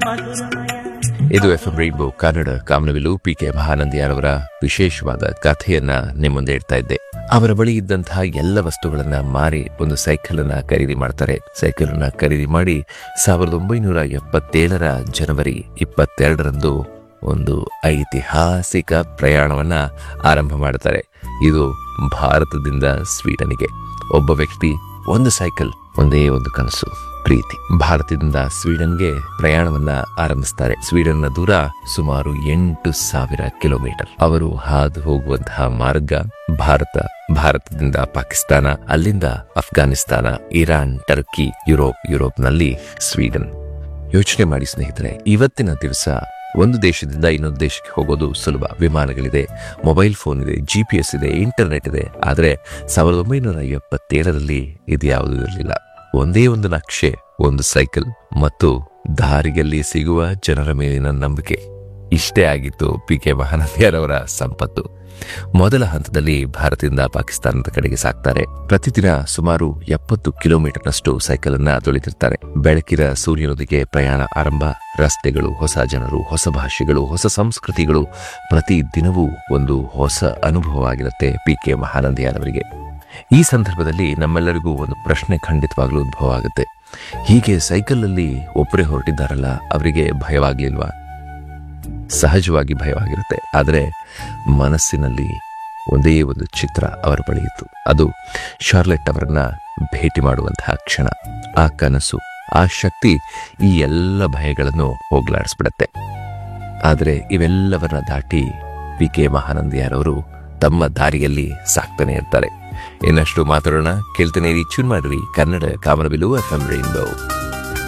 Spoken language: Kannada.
ಇದು F M rainbow Kannada Kamanabillu P K ಮಹಾನಂದಿಯಾರವರ ವಿಶೇಷವಾದ ಕಥೆಯನ್ನ ನಿಮ್ಮ ಮುಂದೆ ಇಡ್ತಾ ಇದ್ದೆ ಅವರ ಬಳಿ ಇದ್ದಂತಹ ಎಲ್ಲ ವಸ್ತುಗಳನ್ನ ಮಾರಿ ಒಂದು ಸೈಕಲ್ ಅನ್ನ ಖರೀದಿ ಮಾಡ್ತಾರೆ ಸೈಕಲ್ ಅನ್ನ ಖರೀದಿ ಮಾಡಿ ಸಾವಿರದ ಒಂಬೈನೂರ ಎಪ್ಪತ್ತೇಳರ ಜನವರಿ ಇಪ್ಪತ್ತೆರಡರಂದು ಒಂದು ಐತಿಹಾಸಿಕ ಪ್ರಯಾಣವನ್ನ ಆರಂಭ ಮಾಡ್ತಾರೆ ಇದು ಭಾರತದಿಂದ ಸ್ವೀಡನ್ಗೆ ಒಬ್ಬ ವ್ಯಕ್ತಿ ಒಂದು ಸೈಕಲ್ ಒಂದೇ ಒಂದು ಕನಸು ಪ್ರೀತಿ ಭಾರತದಿಂದ ಸ್ವೀಡನ್ಗೆ ಪ್ರಯಾಣವನ್ನ ಆರಂಭಿಸ್ತಾರೆ ಸ್ವೀಡನ್ನ ದೂರ ಸುಮಾರು ಎಂಟು ಸಾವಿರ ಕಿಲೋಮೀಟರ್ ಅವರು ಹಾದು ಹೋಗುವಂತಹ ಮಾರ್ಗ ಭಾರತ ಭಾರತದಿಂದ ಪಾಕಿಸ್ತಾನ ಅಲ್ಲಿಂದ ಅಫ್ಘಾನಿಸ್ತಾನ ಇರಾನ್ ಟರ್ಕಿ ಯುರೋಪ್ ಯುರೋಪ್ನಲ್ಲಿ ಸ್ವೀಡನ್ ಯೋಚನೆ ಮಾಡಿ ಸ್ನೇಹಿತರೆ ಇವತ್ತಿನ ದಿವಸ ಒಂದು ದೇಶದಿಂದ ಇನ್ನೊಂದು ದೇಶಕ್ಕೆ ಹೋಗೋದು ಸುಲಭ ವಿಮಾನಗಳಿದೆ ಮೊಬೈಲ್ ಫೋನ್ ಇದೆ ಜಿ ಪಿ ಎಸ್ ಇದೆ ಇಂಟರ್ನೆಟ್ ಇದೆ ಆದರೆ ಸಾವಿರದ ಒಂಬೈನೂರ ಎಪ್ಪತ್ತೇಳರಲ್ಲಿ ಇದು ಯಾವುದೂ ಇರಲಿಲ್ಲ ಒಂದೇ ಒಂದು ನಕ್ಷೆ ಒಂದು ಸೈಕಲ್ ಮತ್ತು ದಾರಿಯಲ್ಲಿ ಸಿಗುವ ಜನರ ಮೇಲಿನ ನಂಬಿಕೆ ಇಷ್ಟೇ ಆಗಿತ್ತು ಪಿ ಕೆ ಮಹಾನದಿಯರವರ ಸಂಪತ್ತು ಮೊದಲ ಹಂತದಲ್ಲಿ ಭಾರತದಿಂದ ಪಾಕಿಸ್ತಾನದ ಕಡೆಗೆ ಸಾಕ್ತಾರೆ ಪ್ರತಿದಿನ ಸುಮಾರು ಎಪ್ಪತ್ತು ಕಿಲೋಮೀಟರ್ನಷ್ಟು ಸೈಕಲ್ ಅನ್ನ ತೊಳಿತಿರ್ತಾರೆ ಬೆಳಕಿನ ಸೂರ್ಯನೊಂದಿಗೆ ಪ್ರಯಾಣ ಆರಂಭ ರಸ್ತೆಗಳು ಹೊಸ ಜನರು ಹೊಸ ಭಾಷೆಗಳು ಹೊಸ ಸಂಸ್ಕೃತಿಗಳು ಪ್ರತಿ ದಿನವೂ ಒಂದು ಹೊಸ ಅನುಭವವಾಗಿರುತ್ತೆ ಪಿ ಕೆ ಮಹಾನಂದಿಯಾರವರಿಗೆ ಈ ಸಂದರ್ಭದಲ್ಲಿ ನಮ್ಮೆಲ್ಲರಿಗೂ ಒಂದು ಪ್ರಶ್ನೆ ಖಂಡಿತವಾಗ್ಲೂ ಉದ್ಭವ ಆಗುತ್ತೆ ಹೀಗೆ ಸೈಕಲಲ್ಲಿ ಒಬ್ಬರೇ ಹೊರಟಿದ್ದಾರಲ್ಲ ಅವರಿಗೆ ಭಯವಾಗ್ಲಿಲ್ವಾ ಸಹಜವಾಗಿ ಭಯವಾಗಿರುತ್ತೆ ಆದರೆ ಮನಸ್ಸಿನಲ್ಲಿ ಒಂದೇ ಒಂದು ಚಿತ್ರ ಅವರ ಬಳಿ ಇತ್ತು ಅದು ಶಾರ್ಲೆಟ್ ಅವರನ್ನ ಭೇಟಿ ಮಾಡುವಂತಹ ಕ್ಷಣ ಆ ಕನಸು ಆ ಶಕ್ತಿ ಈ ಎಲ್ಲ ಭಯಗಳನ್ನು ಹೋಗ್ಲಾಡಿಸ್ಬಿಡತ್ತೆ ಆದರೆ ಇವೆಲ್ಲವನ್ನ ದಾಟಿ ಪಿ ಕೆ ಮಹಾನಂದಿಯಾರವರು ತಮ್ಮ ದಾರಿಯಲ್ಲಿ ಸಾಕ್ತಾನೆ ಇರ್ತಾರೆ ಇನ್ನಷ್ಟು ಮಾತಾಡೋಣ ಕೇಳ್ತಾನೆ ರೀ ಚೂನ್ ಮಾಡ್ರಿ Kannada Kamanabillu F M rainbow